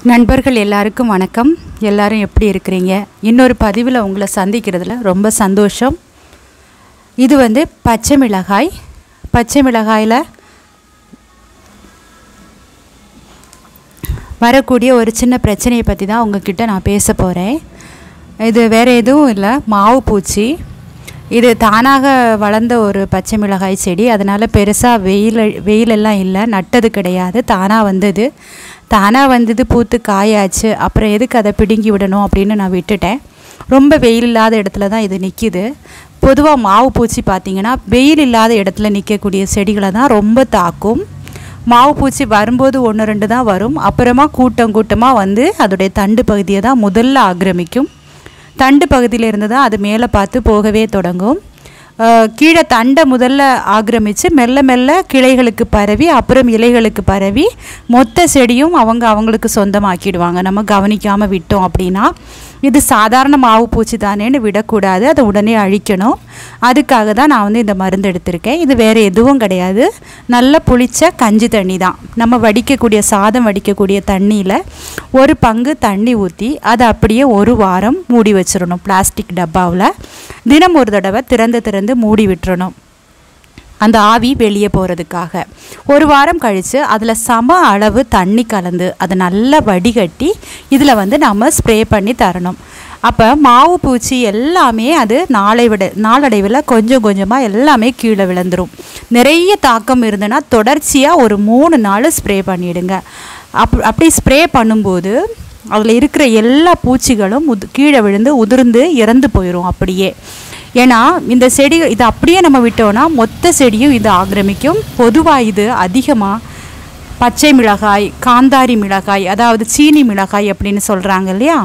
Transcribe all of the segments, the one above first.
நண்பர்கள் எல்லாருக்கும் வணக்கம் எல்லாரும் எப்படி இருக்கிறீங்க இன்னொரு பதிவில் உங்களை சந்திக்கிறதுல ரொம்ப சந்தோஷம் இது வந்து பச்சை மிளகாய் பச்சை மிளகாயில் வரக்கூடிய ஒரு சின்ன பிரச்சனையை பற்றி தான் உங்ககிட்ட நான் பேச போகிறேன் இது வேறு எதுவும் இல்லை மாவு பூச்சி இது தானாக வளர்ந்த ஒரு பச்சை மிளகாய் செடி அதனால் பெருசாக வெயில் வெயிலெல்லாம் இல்லை நட்டது கிடையாது தானாக வந்தது தானாக வந்தது பூத்து காயாச்சு அப்புறம் எதுக்கு அதை பிடுங்கி விடணும் அப்படின்னு நான் விட்டுட்டேன் ரொம்ப வெயில் இல்லாத இடத்துல தான் இது நிற்கிது பொதுவாக மாவு பூச்சி பார்த்திங்கன்னா வெயில் இல்லாத இடத்துல நிற்கக்கூடிய செடிகளை தான் ரொம்ப தாக்கும் மாவு பூச்சி வரும்போது ஒன்று ரெண்டு தான் வரும் அப்புறமா கூட்டம் கூட்டமாக வந்து அதோடைய தண்டு பகுதியை தான் முதல்ல ஆக்கிரமிக்கும் தண்டு பகுதியிலேருந்து தான் அது மேலே பார்த்து போகவே தொடங்கும் அஹ் கீழே தண்டை முதல்ல ஆக்கிரமித்து மெல்ல மெல்ல கிளைகளுக்கு பரவி அப்புறம் இலைகளுக்கு பரவி மொத்த செடியும் அவங்க அவங்களுக்கு சொந்தமாக்கிடுவாங்க நம்ம கவனிக்காமல் விட்டோம் அப்படின்னா இது சாதாரண மாவு பூச்சி தானேன்னு விடக்கூடாது அதை உடனே அழிக்கணும் அதுக்காக தான் நான் வந்து இந்த மருந்து எடுத்திருக்கேன் இது வேறு எதுவும் கிடையாது நல்ல புளிச்ச கஞ்சி தண்ணி தான் நம்ம வடிக்கக்கூடிய சாதம் வடிக்கக்கூடிய தண்ணியில் ஒரு பங்கு தண்ணி ஊற்றி அதை அப்படியே ஒரு வாரம் மூடி வச்சிடணும் பிளாஸ்டிக் டப்பாவில் தினம் ஒரு தடவை திறந்து திறந்து மூடி விட்டுறணும் அந்த ஆவி வெளியே போகிறதுக்காக ஒரு வாரம் கழித்து அதில் சம அளவு தண்ணி கலந்து அதை நல்லா வடிகட்டி இதில் வந்து நம்ம ஸ்ப்ரே பண்ணி தரணும் அப்போ மாவு பூச்சி எல்லாமே அது நாளை விட நாளடைவில் கொஞ்சம் கொஞ்சமாக எல்லாமே கீழே விழுந்துடும் நிறைய தாக்கம் இருந்ததுன்னா தொடர்ச்சியாக ஒரு மூணு நாள் ஸ்ப்ரே பண்ணிவிடுங்க அப் அப்படி ஸ்ப்ரே பண்ணும்போது அதில் இருக்கிற எல்லா பூச்சிகளும் உது கீழே விழுந்து உதிர்ந்து இறந்து போயிடும் அப்படியே ஏன்னா இந்த செடி இது அப்படியே நம்ம விட்டோம்னா மொத்த செடியும் இது ஆக்கிரமிக்கும் பொதுவாக இது அதிகமாக பச்சை மிளகாய் காந்தாரி மிளகாய் அதாவது சீனி மிளகாய் அப்படின்னு சொல்கிறாங்க இல்லையா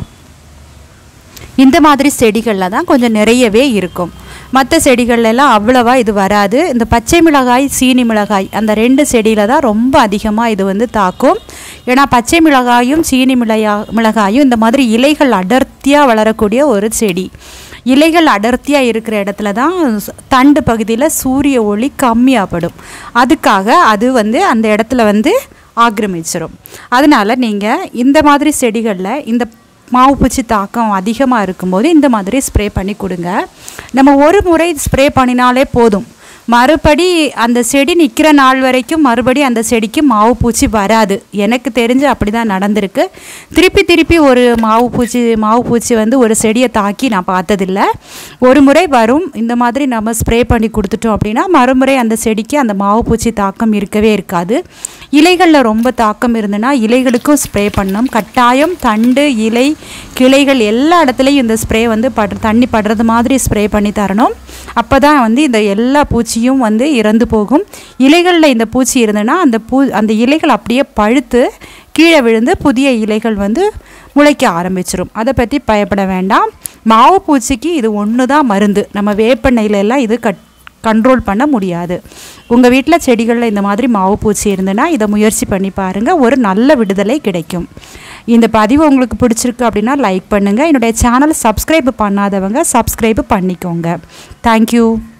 இந்த மாதிரி செடிகளில் தான் கொஞ்சம் நிறையவே இருக்கும் மற்ற செடிகள்லாம் அவ்வளவா இது வராது இந்த பச்சை மிளகாய் சீனி மிளகாய் அந்த ரெண்டு செடியில் தான் ரொம்ப அதிகமாக இது வந்து தாக்கும் ஏன்னா பச்சை மிளகாயும் சீனி மிளகா மிளகாயும் இந்த மாதிரி இலைகள் அடர்த்தியாக வளரக்கூடிய ஒரு செடி இலைகள் அடர்த்தியாக இருக்கிற இடத்துல தான் தண்டு பகுதியில் சூரிய ஒளி கம்மியாகப்படும் அதுக்காக அது வந்து அந்த இடத்துல வந்து ஆக்கிரமிச்சிடும் அதனால் நீங்கள் இந்த மாதிரி செடிகளில் இந்த மாவு பூச்சி தாக்கம் அதிகமாக இருக்கும்போது இந்த மாதிரி ஸ்ப்ரே பண்ணி கொடுங்க நம்ம ஒரு முறை ஸ்ப்ரே பண்ணினாலே போதும் மறுபடி அந்த செடி நிற்கிற நாள் வரைக்கும் மறுபடி அந்த செடிக்கு மாவு பூச்சி வராது எனக்கு தெரிஞ்சு அப்படி தான் நடந்திருக்கு திருப்பி திருப்பி ஒரு மாவு பூச்சி மாவு பூச்சி வந்து ஒரு செடியை தாக்கி நான் பார்த்ததில்ல ஒரு முறை வரும் இந்த மாதிரி நம்ம ஸ்ப்ரே பண்ணி கொடுத்துட்டோம் அப்படின்னா மறுமுறை அந்த செடிக்கு அந்த மாவு பூச்சி தாக்கம் இருக்கவே இருக்காது இலைகளில் ரொம்ப தாக்கம் இருந்ததுன்னா இலைகளுக்கும் ஸ்ப்ரே பண்ணணும் கட்டாயம் தண்டு இலை கிளைகள் எல்லா இடத்துலையும் இந்த ஸ்ப்ரே வந்து படு தண்ணி படுறது மாதிரி ஸ்ப்ரே பண்ணி தரணும் அப்போ தான் வந்து இந்த எல்லா பூச்சியும் வந்து இறந்து போகும் இலைகளில் இந்த பூச்சி இருந்ததுன்னா அந்த பூ அந்த இலைகள் அப்படியே பழுத்து கீழே விழுந்து புதிய இலைகள் வந்து முளைக்க ஆரம்பிச்சிடும் அதை பற்றி பயப்பட வேண்டாம் மாவு பூச்சிக்கு இது ஒன்று தான் மருந்து நம்ம வேப்பெண்ணெயில எல்லாம் இது கட் கண்ட்ரோல் பண்ண முடியாது உங்கள் வீட்டில் செடிகளில் இந்த மாதிரி மாவு பூச்சி இருந்ததுன்னா இதை முயற்சி பண்ணி பாருங்கள் ஒரு நல்ல விடுதலை கிடைக்கும் இந்த பதிவு உங்களுக்கு பிடிச்சிருக்கு அப்படின்னா லைக் பண்ணுங்கள் என்னுடைய சேனலை சப்ஸ்கிரைப் பண்ணாதவங்க சப்ஸ்கிரைப் பண்ணிக்கோங்க தேங்க்யூ